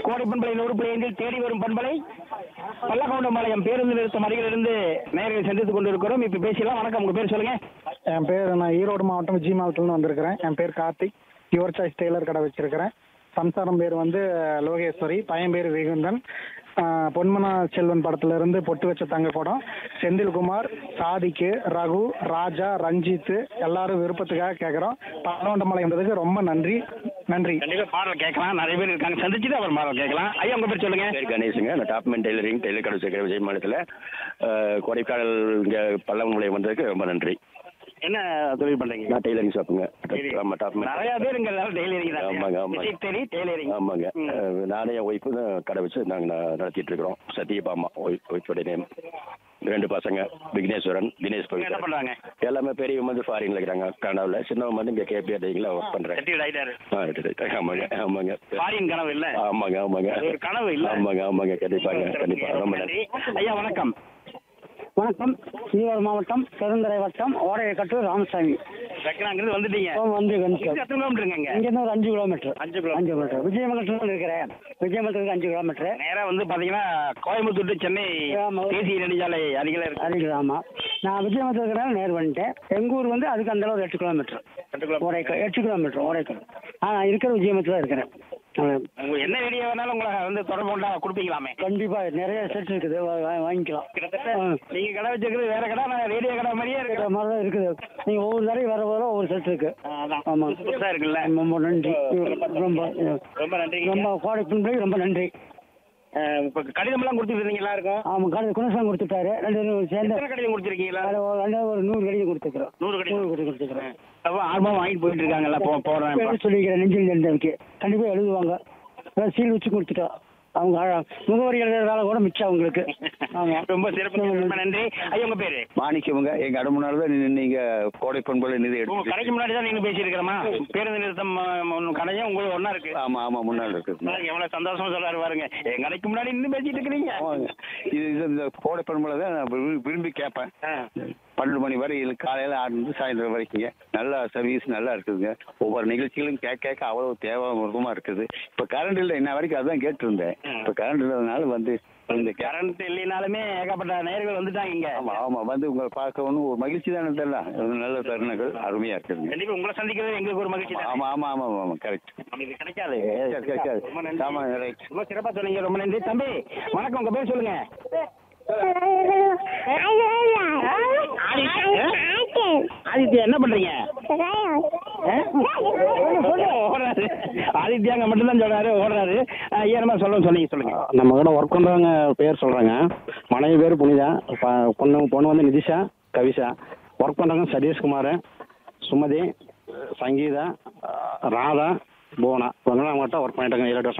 கோடை பண்பலை நூறு பிள்ளைகளில் தேடி வரும் பண்பலை பல்லகவுண்டம்பாளையம் பேருந்து நிறுத்தம் அருகிலிருந்து நேரில் சந்தித்துக் கொண்டிருக்கிறோம் இப்ப பேசலாம் வணக்கம் உங்க பேர் சொல்லுங்க என் பேர் நான் ஈரோடு மாவட்டம் விஜய் மாவட்டத்துலேருந்து வந்திருக்கிறேன் என் பேர் கார்த்திக் யுவர் சாய்ஸ் டெய்லர் கடை வச்சிருக்கிறேன் சம்சாரம் பேர் வந்து லோகேஸ்வரி பையன் பேர் வெகுந்தன் ஆஹ் பொன்மனா செல்வன் படத்துல இருந்து பொட்டு வச்ச தங்க படம் செந்தில்குமார் சாதிக்கு ரகு ராஜா ரஞ்சித் எல்லாரும் விருப்பத்துக்காக கேட்குறோம் பல்லவண்டமலை என்பதுக்கு ரொம்ப நன்றி நன்றி கண்டிப்பா பாடல் கேட்கலாம் நிறைய பேர் இருக்காங்க சந்திச்சுட்டு அப்புறம் பாடல் கேட்கலாம் ஐயா உங்க பேர் சொல்லுங்க பேர் கணேஷுங்க நான் டாப்மேன் டெய்லரிங் டெய்லர் கடை வச்சிருக்கிறேன் விஜய் மாநிலத்தில் கொடைக்கானல் இங்கே பல்லவங்குளையம் வந்ததுக்கு ரொம்ப நன்றி என்ன தொழில் பண்றீங்க நான் டெய்லரிங் ஷாப்புங்க ஆமாம் டாப்மேன் நிறைய பேர் இங்க டெய்லரிங் ஆமாங்க, ஆமாங்க. தான் தேடி டெய்லரிங் ஆமாங்க அஹ், நானே என் ஒய்ஃபு தான் கடை வச்சு நாங்கள் நடத்திட்டு இருக்கிறோம் சத்யபாமா ஒய்ஃப் ஒய்ஃபோட நேம் ரெண்டு பசங்க விக்னேஸ்வரன் தினேஷ் என்ன பவித்ரா. பண்றாங்க எல்லாமே பெரியவங்க வந்து ஃபாரின்ல இருக்கிறாங்க கனடாவில் சின்னவங்க வந்து இங்கே கேபிஆர் டைங்கில் ஒர்க் பண்ணுறேன் செட்டில் ஆயிட்டாரு ஆ ரைட், ரைட். ஆமாங்க ஆமாங்க ஃபாரின் கனவு இல்ல ஆமாங்க ஆமாங்க அது ஒரு கனவு இல்ல ஆமாங்க ஆமாங்க கண்டிப்பாங்க கண்டிப்பாக ரொம்ப நன்றி ஐயா வணக்கம் வணக்கம் ஈரோடு மாவட்டம் பெருந்துறை வட்டம் ஓடையக்கட்டூர் ராமசாமி அங்கிருந்து வந்துட்டீங்க வந்து இது எத்தனை கிலோமீட்டருங்க இங்க இங்கேருந்து ஒரு அஞ்சு கிலோமீட்டர் அஞ்சு கிலோ அஞ்சு கிலோமீட்டர் விஜயமங்கலத்தில் இருக்கிறேன் விஜயமங்கலத்துக்கு அஞ்சு கிலோமீட்டர் நேரா வந்து பாத்தீங்கன்னா கோயம்புத்தூர் to சென்னை ஆமா. தேசிய நெடுஞ்சாலை அருகில இருக்கு அருகில் ஆமாம் நான் விஜயமங்கலத்தில் இருக்கிறேன் நேர் பண்ணிட்டேன் எங்கள் ஊர் வந்து அதுக்கு அந்த அளவு எட்டு கிலோமீட்டர் எட்டு கிலோ ஓடைக்கல் எட்டு கிலோமீட்டர் ஓடைக்கல் ஆ நான் இருக்கிற விஜயமங்கலத்தில் தான் இருக்கிறேன் உங்க என்ன வீடியோ வேணாலும் உங்களை வந்து தொடர்பு கொண்டா கொடுப்பீங்களாமே கண்டிப்பாக நிறைய செட் இருக்குது வா- வா- வாங்கிக்கலாம் கிட்டத்தட்ட ஆ. நீங்க கடை வச்சிருக்கிறது வேற கடை நான் ரேடியோ கடை மாதிரியே இருக்கு இந்த மாதிரி தான் இருக்குது நீங்கள் ஒவ்வொரு தடவை வர வர ஒவ்வொரு செட் இருக்கு அதான் ஆமாம் புதுசா இருக்குல்ல ரொம்ப நன்றி ரொம்ப ரொம்ப நன்றி ரொம்ப கோடை பின்பு ரொம்ப நன்றி இப்ப கடிதம் எல்லாம் கொடுத்துட்டு இருந்தீங்க எல்லாருக்கும் ஆமாம் கடை குணசாமி கொடுத்துட்டாரு ரெண்டு பேரும் சேர்ந்து எத்தனை கடிதம் கொடுத்துருக்கீங்களா அதில் ஒரு ரெண்டு ஒரு நூறு கடிதம் கொடுத்துக்கிறோம் நூறு நூறு கடிதம் கடி கொடுத்துக்கிறோம் அப்போ ஆர்வமா வாங்கிட்டு போயிட்டு இருக்காங்கல்ல போ போறேன் இப்ப. எழுத சொல்லிக்கிறேன் நெஞ்சில் இருந்ததுக்கு கண்டிப்பாக எழுதுவாங்க அதான் சீல் வச்சு கொடுத்துட்டோம் அவங்க அழ- முகவரி எழுதுற வேலை கூட மிச்சம் அவங்களுக்கு ஆமாம் ரொம்ப சிறப்பு ரொம்ப நன்றி ஐயா உங்க பேரு மாணிக்கவங்க எங்க அடை முன்னால தான் நீங்க கோடை பண்புல நிதி உங்க எடுத்து கடைக்கு முன்னாடி தான் நீங்க பேசியிருக்கிறோமா பேருந்து நிறுத்தம் அஹ், ஒண்ணு கடையும் உங்களுக்கு ஒண்ணா இருக்கு ஆமா ஆமா முன்னாடி இருக்குது பாருங்க, எவ்வளவு சந்தோஷமா சொல்றாரு பாருங்க என் கடைக்கு முன்னாடி நின்று பேசிட்டு இருக்கிறீங்க ஆமாங்க. இது இது இந்த கோடை பண்புல தான் நான் விரும்பி- விரும்பி கேட்பேன் ஆ. பன்னெண்டு மணி வரை இது காலையில ஆறு சாயந்தரம் வரைக்குங்க நல்லா சர்வீஸ் நல்லா இருக்குதுங்க ஒவ்வொரு நிகழ்ச்சிகளும் கேட்க கேட்க அவ்வளவு தேவைமா இருக்குது இப்ப கரண்ட் இல்லை இன்ன வரைக்கும் அதான் கேட்டிருந்தேன் இப்ப கரண்ட் இல்லாதனால வந்து இந்த கே- கரண்ட் இல்லைனாலுமே ஏகப்பட்ட நேர்கள் வந்துட்டாங்க இங்க ஆமா ஆமா வந்து உங்களை பார்க்கணும் ஒரு மகிழ்ச்சி தானே தெரியல நல்ல தருணங்கள் அருமையா இருக்குதுங்க கண்டிப்பா உங்களை சந்திக்கிறது எங்களுக்கு ஒரு மகிழ்ச்சி தான் ஆமா ஆமா ஆமா ஆமா கரெக்ட் இது கிடைக்காது கிடைக்காது. ரொம்ப நன்றி ஆமா, right. ரொம்ப சிறப்பா சொன்னீங்க ரொம்ப நன்றி தம்பி வணக்கம் உங்க பேர் சொல்லுங்க ஆதித்யா என்ன பண்றீங்க ஓடுறாரு ஆதித்யாங்க மட்டும்தான் சொல்றாரு ஓடுறாரு அஹ் ஏனமா சொல்ல சொன்னீங்க சொல்லுங்க நம்ம கூட ஒர்க் பண்ணுறவங்க பேர் சொல்கிறேங்க மனைவி பேர் புனிதா ப- பொண்ணு பொண்ணு வந்து நிதிஷா கவிஷா ஒர்க் பண்ணுறவங்க சதீஷ்குமார் சுமதி சங்கீதா ராதா புவனா இவங்கெல்லாம் அவங்ககிட்ட ஒர்க் பண்ணிட்டாங்க ஏழு எட்டு வருஷம்